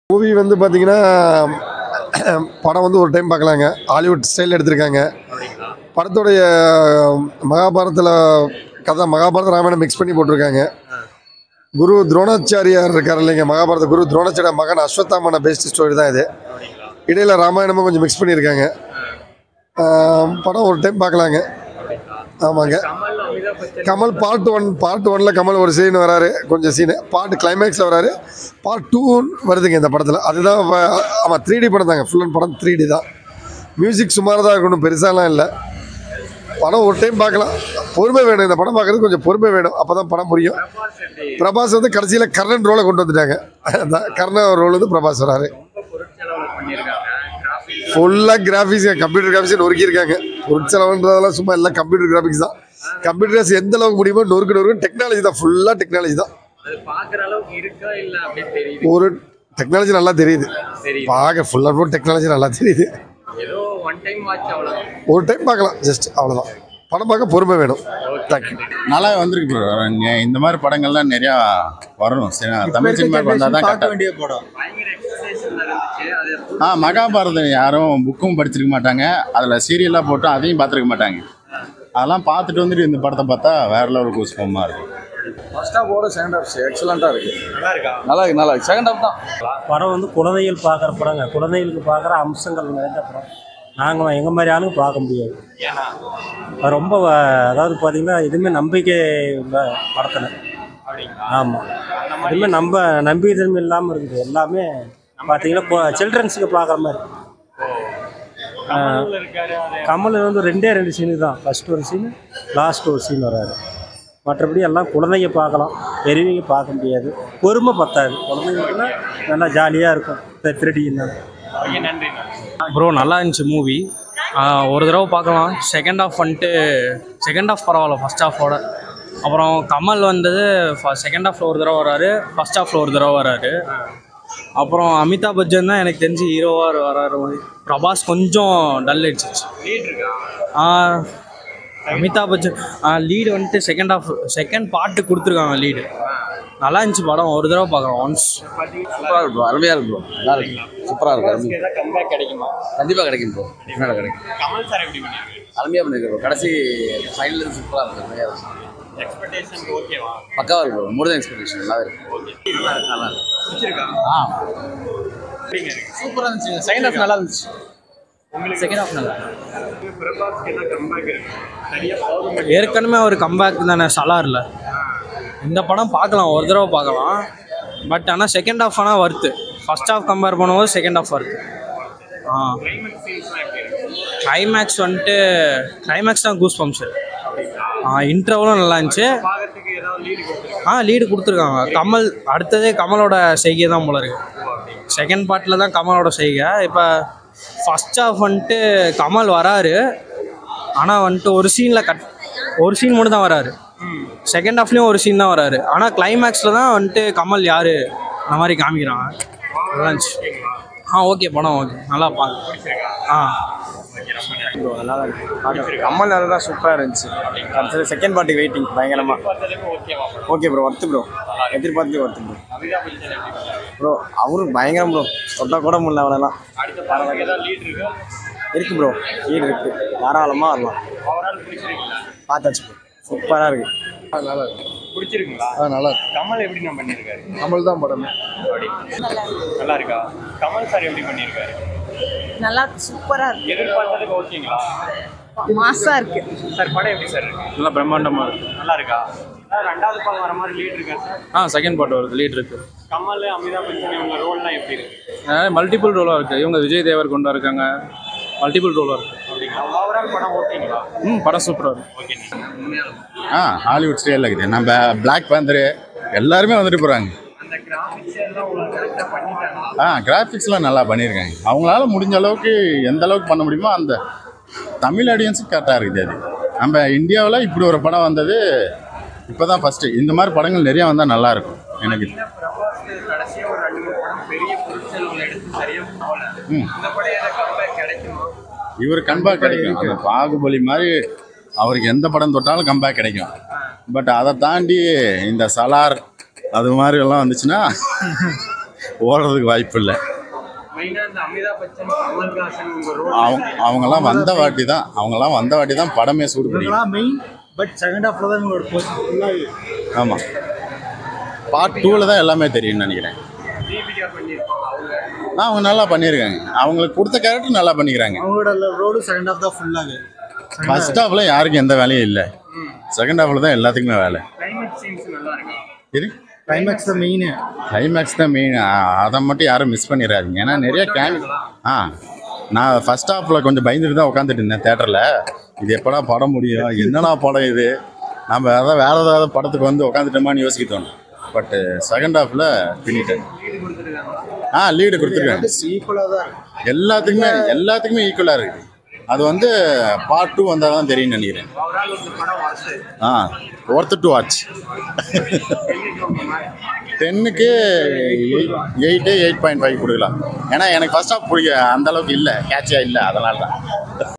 Movie வந்து பார்த்தீங்கன்னா படம் வந்து ஒரு டைம் பார்க்கலாங்க ஹாலிவுட் ஸ்டைல் எடுத்திருக்காங்க படத்துடைய மகாபாரதத்தில் கதை மகாபாரத ராமாயணம் மிக்ஸ் பண்ணி போட்டிருக்காங்க குரு துரோணாச்சாரியார் இருக்கார் இல்லைங்க மகாபாரத குரு துரோணாச்சாரியார் மகன் அஸ்வத்தாமன பெஸ்ட் ஸ்டோரி தான் இது இடையில ராமாயணமும் கொஞ்சம் மிக்ஸ் பண்ணியிருக்காங்க ஆஹ் படம் ஒரு டைம் பார்க்கலாங்க ஆமாங்க கமல் பார்ட் ஒன் பார்ட் ஒன்ல கமல் ஒரு சீன் வராரு கொஞ்சம் சீனு பார்ட் கிளைமேக்ஸில் வராரு பார்ட் டூ வருதுங்க இந்த படத்தில் அதுதான் வ- ஆமாம் த்ரீ டி படம் தாங்க ஃபுல் அண்ட் படம் த்ரீ டி தான் மியூசிக் சுமாராக தான் இருக்கணும் பெருசாலாம் இல்லை படம் ஒரு டைம் பார்க்கலாம் பொறுமை வேணும் இந்த படம் பார்க்கறது கொஞ்சம் பொறுமை வேணும் அப்போ தான் படம் புரியும் பிரபாஸ் வந்து கடைசியில் கர்ணன் ரோலை கொண்டு வந்துட்டாங்க அதான் கர்ணன் ரோல் வந்து பிரபாஸ் வராரு ஃபுல்லாக கிராஃபிக்ஸ் கம்ப்யூட்டர் கிராஃபிக்ஸ் நொறுக்கியிருக்காங்க பொருட்செலவுன்றதெல்லாம் சும்மா எல்லாம் கம்ப்யூட்டர் கிராஃபிக்ஸ் தான் கம்ப்யூட்டர் கிராஃபிக்ஸ் எந்த அளவுக்கு முடியுமோ நொறுக்கு நொறுக்கு டெக்னாலஜி தான் ஃபுல்லாக டெக்னாலஜி தான் அது பாக்குற அளவுக்கு இருக்கா இல்ல அப்படியே தெரியுது ஒரு டெக்னாலஜி நல்லா தெரியுது தெரியுது பார்க்க ஃபுல் அண்ட் ஃபுல் டெக்னாலஜி நல்லா தெரியுது ஏதோ ஒன் டைம் வாட்ச் அவ்வளவு ஒரு டைம் பார்க்கலாம் ஜஸ்ட் அவ்வளோதான் படம் பார்க்க பொறுமை வேணும் தேங்க்யூ நல்லா வந்திருக்கு ப்ரோ இங்க இந்த மாதிரி படங்கள்லாம் நிறையா வரணும் சரி, தமிழ் சினிமாக்கு வந்தால் தான் கரெக்டாக வேண்டிய படம் பயங்கர எக்ஸசைஸ் நடந்துச்சு அது ஆ மகாபாரதம் யாரும் புக்கும் படிச்சிருக்க மாட்டாங்க அதில் சீரியலாக போட்டு அதையும் பார்த்துருக்க மாட்டாங்க அதெல்லாம் பார்த்துட்டு வந்துட்டு இந்த படத்தை பார்த்தா வேற லெவல் கூஸ்பமாக இருக்கும் ஃபர்ஸ்ட் ஹாஃபோட செகண்ட் ஹாஃப் எக்ஸலண்ட்டாக இருக்கு நல்லா இருக்கா நல்லா இருக்கு நல்லா இருக்கு செகண்ட் ஹாஃப் தான் படம் வந்து குழந்தைகள் பார்க்குற படங்க குழந்தைகளுக்கு பார்க்குற அம்சங்கள் நிறைந்த படம் நாங்கள் எங்கள் மாதிரி ஆளுங்க பார்க்க முடியாது ஏன்னா அது ரொம்ப வ- அதாவது பார்த்தீங்கன்னா எதுவுமே நம்பிக்கை இல்லை படத்தில் அப்படிங்களா ஆமாம் எதுவுமே நம்ப நம்பிக்கை இல்லாமல் இருக்குது எல்லாமே பார்த்தீங்கன்னா சில்ட்ரன்ஸுக்கு பார்க்குற மாதிரி கமல்ல இருக்காரு அது கமல் வந்து ரெண்டே ரெண்டு சீனு தான் ஃபர்ஸ்ட் ஒரு சீனு லாஸ்ட் ஒரு சீன் வராரு மற்றபடி எல்லாம் குழந்தைங்க பார்க்கலாம் பெரியவங்க பார்க்க முடியாது பொறுமை பத்தாது குழந்தைங்களுக்குன்னா நல்லா ஜாலியாக இருக்கும் திருடின்னா ஓகே நன்றி ப்ரோ நல்லா இருந்துச்சு மூவி ஒரு தடவை பார்க்கலாம் செகண்ட் ஹாஃப் வந்துட்டு செகண்ட் ஹாஃப் பரவாயில்ல ஃபஸ்ட் ஹாஃபோட அப்புறம் கமல் வந்தது செகண்ட் ஹாஃபில் ஒரு தடவை வராரு ஃபஸ்ட் ஹாஃபில் ஒரு தடவை வராரு அப்புறம் அமிதாப் பச்சன் தான் எனக்கு தெரிஞ்சு ஹீரோவாக வராரு மாதிரி பிரபாஸ் கொஞ்சம் டல் அடிச்சிச்சு லீட் இருக்கா ஆ, அமிதாப் பச்சன் லீடு வந்துட்டு செகண்ட் ஹாஃப் செகண்ட் பார்ட்டு கொடுத்துருக்காங்க லீடு நல்லா இருந்துச்சு படம் ஒரு தடவை பார்க்குறோம் ஒன்ஸ் சூப்பராக இருக்கு ப்ரோ அருமையாக இருக்கு ப்ரோ நல்லா இருக்கு சூப்பராக இருக்கு அருமையா ஏதாவது கம்பேக் கிடைக்குமா கண்டிப்பாக கிடைக்கும் ப்ரோ கண்டிப்பாக கிடைக்கும் கமல் சார் எப்படி பண்ணிருக்காரு அருமையாக பண்ணிருக்கு ப்ரோ கடைசி ஃபைனல் சூப்பராக இருக்கு அருமையாக இருக்கு எக்ஸ்பெக்டேஷன் ஓகேவா பக்காவாக இருக்கு ப்ரோ மோர் தென் எக்ஸ்பெக்டேஷன் நல்லாவே இருக்கு ஓகே நல்லா இருக்கு பிடிச்சிருக்கா ஆ எப்படிங்க இருக்கு சூப்பராக இருந்துச்சு செகண்ட் ஹாஃப் நல்லா இருந்துச்சு உங்களுக்கு செகண்ட் ஹாஃப் நல்லா பிரபாஸ்க்கு என்ன கம்பேக் இருக்கு சரியா போதும் ஏற்கனவே ஒரு கம்பேக் தானே சலாரில் இந்த படம் பார்க்கலாம் ஒரு தடவை பார்க்கலாம் பட் ஆனால் செகண்ட் ஹாஃப் ஆனால் வருது ஃபர்ஸ்ட் ஹாஃப் கம்பேர் பண்ணும்போது செகண்ட் ஹாஃப் வருது ஆ கிளைமேக்ஸ் சீன்ஸ்லாம் எப்படி இருக்கு கிளைமேக்ஸ் வந்துட்டு கிளைமேக்ஸ் தான் கூஸ் பம்ப்ஸு ஆ இன்டர்வலும் நல்லா இருந்துச்சு பாகத்துக்கு ஏதாவது லீடு கொடுத்துருக்கா ஆ லீடு கொடுத்துருக்காங்க கமல் அடுத்ததே கமலோட செய்கை தான் போல இருக்கு செகண்ட் பார்ட்டில் தான் கமலோட செய்கை இப்போ ஃபஸ்ட் ஹாஃப் வந்துட்டு கமல் வராரு ஆனால் வந்துட்டு ஒரு சீனில் கட் ஒரு சீன் மட்டும் தான் வராரு செகண்ட் ஹாஃப்லேயும் ஒரு சீன் தான் வராரு ஆனால் கிளைமேக்ஸில் தான் வந்துட்டு கமல் யார் அந்த மாதிரி காமிக்கிறாங்க நல்லா இருந்துச்சு ஆ ஓகே படம் ஓகே நல்லா பாருங்க ஆ கமல் நல்லா தான் சூப்பராக இருந்துச்சு அடுத்தது செகண்ட் பார்ட்டி வெயிட்டிங் பயங்கரமாக பார்த்ததுக்கு ஓகேவா ஓகே ப்ரோ ஒர்த்து ப்ரோ எதிர்பார்த்து ஒர்த்து ப்ரோ அமிதாப் பச்சன் எப்படி பண்ணாரு? ப்ரோ அவரு பயங்கரம் ப்ரோ தொட்டா கூட முடியல அவளெல்லாம் அடுத்த பாகத்துக்கு ஏதாவது லீட் இருக்கா இருக்கு ப்ரோ வீடு இருக்கு தாராளமாக வரலாம் ஓவரால் பிடிச்சிருக்கீங்களா பார்த்தாச்சு ப்ரோ சூப்பராக இருக்கு பிடிச்சிருக்குங்களா ஆ நல்லா இருக்கு கமல் எப்படி நான் பண்ணியிருக்காரு கமல் தான் படம் அப்படி நல்லா இருக்கா கமல் சார் எப்படி பண்ணியிருக்காரு நல்லா இருக்கு சூப்பரா இருக்கு எதிர்பார்த்ததுக்கு ஓகேங்களா மாசா இருக்கு சார் படம் எப்படி சார் இருக்கு நல்லா பிரம்மாண்டமாக இருக்கு நல்லா இருக்கா சார் ரெண்டாவது பாகம் வர மாதிரி லீட் இருக்கா சார் ஆ செகண்ட் பார்ட் வருது லீட் இருக்கு கமல் அமிதாப் பச்சன் இவங்க ரோல்லாம் எப்படி இருக்கு மல்டிபிள் ரோலாக இருக்குது இவங்க விஜய் தேவர் கொண்டு இருக்காங்க மல்டிபிள் ரோலாக இருக்குது அப்படிங்களா ஓவரால் படம் ஓகேங்களா ம் படம் சூப்பராக இருக்கு ஓகே ஆ ஹாலிவுட் ஸ்டைலில் இருக்குது நம்ம பிளாக் பேந்தரு எல்லாருமே வந்துட்டு போகிறாங்க அந்த கிராஃபிக்ஸ் எல்லாம் உங்களுக்கு கரெக்டாக பண்ணிட்டாங்க ஆ கிராஃபிக்ஸ்லாம் நல்லா பண்ணியிருக்காங்க அவங்களால முடிஞ்ச அளவுக்கு எந்த அளவுக்கு பண்ண முடியுமோ அந்த தமிழ் ஆடியன்ஸுக்கு கரெக்டாக இருக்குது அது நம்ம இந்தியாவில் இப்படி ஒரு படம் வந்தது இப்போ தான் ஃபஸ்ட்டு இந்த மாதிரி படங்கள் நிறையா வந்தால் நல்லாயிருக்கும் எனக்கு பிரபாஸ் கடைசியாக ஒரு ரெண்டு மூணு படம் பெரிய பொருட்செலவுல எடுத்து சரியாக போகல ம். இந்த படம் ஏதாவது கம்பேக் கிடைக்குமா இவர் கம்பேக் கிடைக்கும் அந்த பாகுபலி மாதிரி அவருக்கு எந்த படம் தொட்டாலும் கம்பேக் கிடைக்கும் பட் அதை தாண்டி இந்த சலார் அது மாதிரி எல்லாம் வந்துச்சுன்னா ஓடுறதுக்கு வாய்ப்பு இல்லை மெயினா இந்த அமிதாப் பச்சன் கமல்ஹாசன் உங்க ரோல் அவங்க அவங்கெல்லாம் வந்த வாட்டி தான் அவங்கெல்லாம் வந்த வாட்டி தான் படமே சூடு பிடிக்கும் மெயின் பட் செகண்ட் ஹாஃப்ல தான் உங்களோட ஃபுல்லாக ஆமாம் பார்ட் டூவில் தான் எல்லாமே தெரியும்னு நினைக்கிறேன் தீபிகா பண்ணியிருப்பாங்க அவங்க ஆ, அவங்க நல்லா பண்ணியிருக்காங்க அவங்களுக்கு கொடுத்த கேரக்டர் நல்லா பண்ணிக்கிறாங்க அவங்களோட ரோலும் செகண்ட் ஹாஃப் தான் ஃபுல்லாக ஃபர்ஸ்ட் ஹாஃப்ல யாருக்கும் எந்த வேலையும் இல்லை செகண்ட் ஹாஃப்ல தான் எல்லாத்துக்குமே வேலை கிளைமேட் சீன்ஸ் நல்லா இருக்கு இது கிளைமேக்ஸ் தான் மெயின் கிளைமேக்ஸ் தான் மெயின் அதை மட்டும் யாரும் மிஸ் பண்ணிடாதீங்க ஏன்னா நிறைய கேமி ஆ நான் ஃபர்ஸ்ட் ஹாஃபில் கொஞ்சம் பயந்துட்டு தான் உட்காந்துட்டு இருந்தேன் தேட்டரில் இது எப்படா படம் முடியும் என்னடா படம் இது நம்ம அதான் வேறு ஏதாவது படத்துக்கு வந்து உட்காந்துட்டோமான்னு யோசிக்க தோணும் பட்டு செகண்ட் ஹாஃபில் பின்னிட்டேன் ஆ லீடு கொடுத்துருக்காங்க ஈக்குவலாக தான் எல்லாத்துக்குமே எல்லாத்துக்குமே ஈக்குவலாக இருக்குது அது வந்து பார்ட் டூ வந்தால் தான் தெரியும்னு நினைக்கிறேன் அவரால் இந்த படம் வருது ஆ ஒர்த்து டு வாட்ச் டென்னுக்கு எயிட்டு எயிட் பாயிண்ட் ஃபைவ் கொடுக்கலாம் ஏன்னா எனக்கு ஃபர்ஸ்ட் ஆஃப் பிடிக்க அந்த அளவுக்கு இல்லை கேட்சியாக இல்லை அதனால தான்